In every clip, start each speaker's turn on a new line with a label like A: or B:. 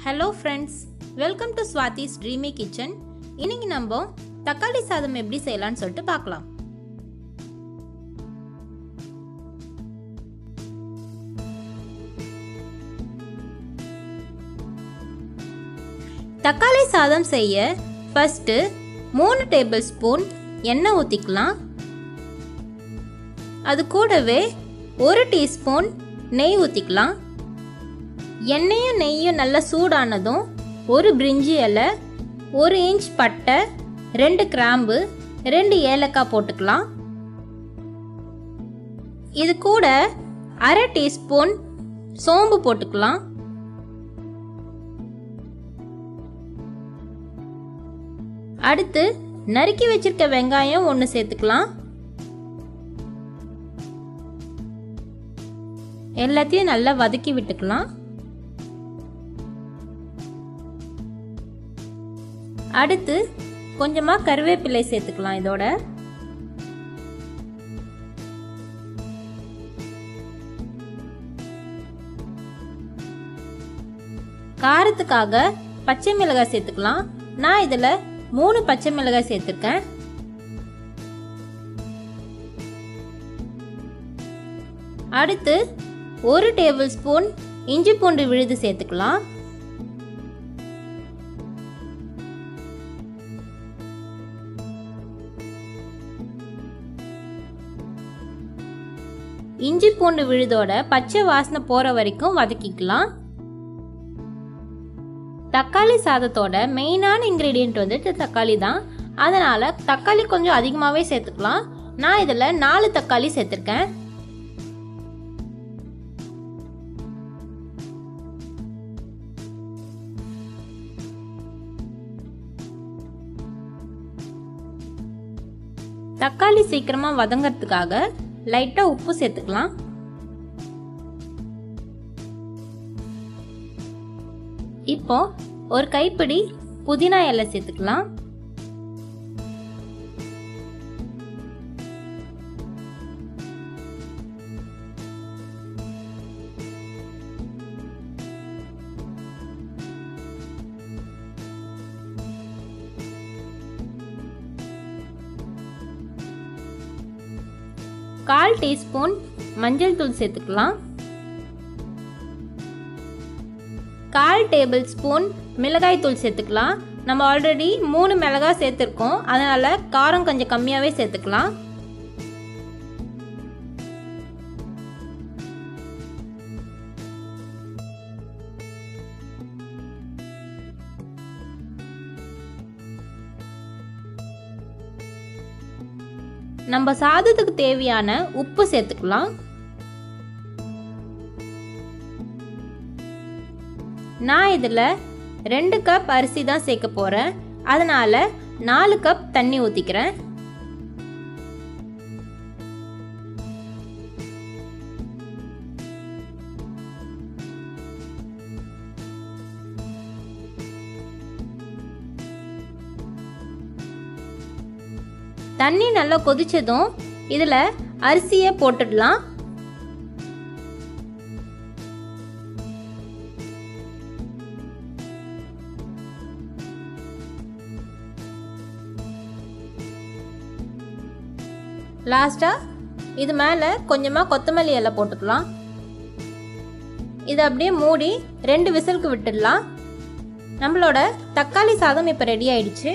A: hello friends welcome to Swathi's dreamy kitchen இன்னைக்கு நம்ம தக்காளி சாதம் எப்படி செய்யலாம்னு சொல்லிட்டு பார்க்கலாம் தக்காளி சாதம் செய்ய ஃபர்ஸ்ட்டு மூணு டேபிள் ஸ்பூன் எண்ணெய் ஊற்றிக்கலாம் அது கூடவே ஒரு டீஸ்பூன் நெய் ஊற்றிக்கலாம் எண்ணெயும் நெய்யும் நல்லா சூடானதும் ஒரு பிரிஞ்சி இலை ஒரு இன்ச் பட்டை ரெண்டு கிராம்பு ரெண்டு ஏலக்காய் போட்டுக்கலாம் இது கூட அரை டீஸ்பூன் சோம்பு போட்டுக்கலாம் அடுத்து நறுக்கி வச்சிருக்க வெங்காயம் ஒன்று சேர்த்துக்கலாம் எல்லாத்தையும் நல்லா வதக்கி விட்டுக்கலாம் அடுத்து கொஞ்சமாக கருவேப்பிலை சேர்த்துக்கலாம் இதோட காரத்துக்காக பச்சை மிளகாய் சேர்த்துக்கலாம் நான் இதில் மூணு பச்சை மிளகாய் சேர்த்துருக்கேன் அடுத்து ஒரு டேபிள் ஸ்பூன் இஞ்சி பூண்டு விழுது சேர்த்துக்கலாம் இஞ்சி பூண்டு விழுதோட பச்சை வாசனை போற வரைக்கும் வதக்கிக்கலாம் தக்காளி சாதத்தோட மெயினான இன்க்ரீடியன்ட் வந்துட்டு தக்காளி தான் அதனால தக்காளி கொஞ்சம் அதிகமாகவே சேர்த்துக்கலாம் நான் இதில் நாலு தக்காளி சேர்த்துருக்கேன் தக்காளி சீக்கிரமா வதங்கறதுக்காக லைட்டா உப்பு சேர்த்துக்கலாம் இப்போ ஒரு கைப்பிடி புதினா இலை சேர்த்துக்கலாம் கால் டீஸ்பூன் மஞ்சள் தூள் சேர்த்துக்கலாம் கால் டேபிள் ஸ்பூன் மிளகாய் தூள் சேர்த்துக்கலாம் நம்ம ஆல்ரெடி மூணு மிளகாய் சேர்த்துருக்கோம் அதனால காரம் கொஞ்சம் கம்மியாகவே சேர்த்துக்கலாம் நம்ம சாதத்துக்கு தேவையான உப்பு சேர்த்துக்கலாம் நான் இதில் ரெண்டு கப் அரிசி தான் சேர்க்க போகிறேன் அதனால் நாலு கப் தண்ணி ஊற்றிக்கிறேன் தண்ணி நல்லா கொதிச்சதும் இதில் அரிசியை போட்டுடலாம் லாஸ்ட்டாக இது மேலே கொஞ்சமாக கொத்தமல்லி இலை போட்டுக்கலாம் இதை அப்படியே மூடி ரெண்டு விசிலுக்கு விட்டுடலாம் நம்மளோட தக்காளி சாதம் இப்போ ரெடி ஆயிடுச்சு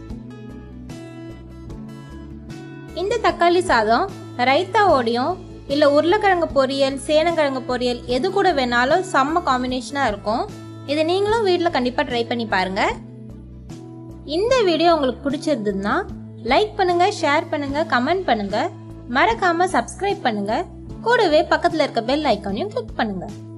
A: இந்த தக்காளி சாதம் ரைத்தாவோடையும் இல்லை உருளைக்கிழங்கு பொரியல் சேனக்கிழங்கு பொரியல் எது கூட வேணாலும் செம்ம காம்பினேஷனாக இருக்கும் இதை நீங்களும் வீட்டில் கண்டிப்பாக ட்ரை பண்ணி பாருங்கள் இந்த வீடியோ உங்களுக்கு பிடிச்சிருந்ததுன்னா லைக் பண்ணுங்க ஷேர் பண்ணுங்க கமெண்ட் பண்ணுங்க மறக்காம சப்ஸ்கிரைப் பண்ணுங்க கூடவே பக்கத்தில் இருக்க பெல் ஐக்கானையும் கிளிக் பண்ணுங்க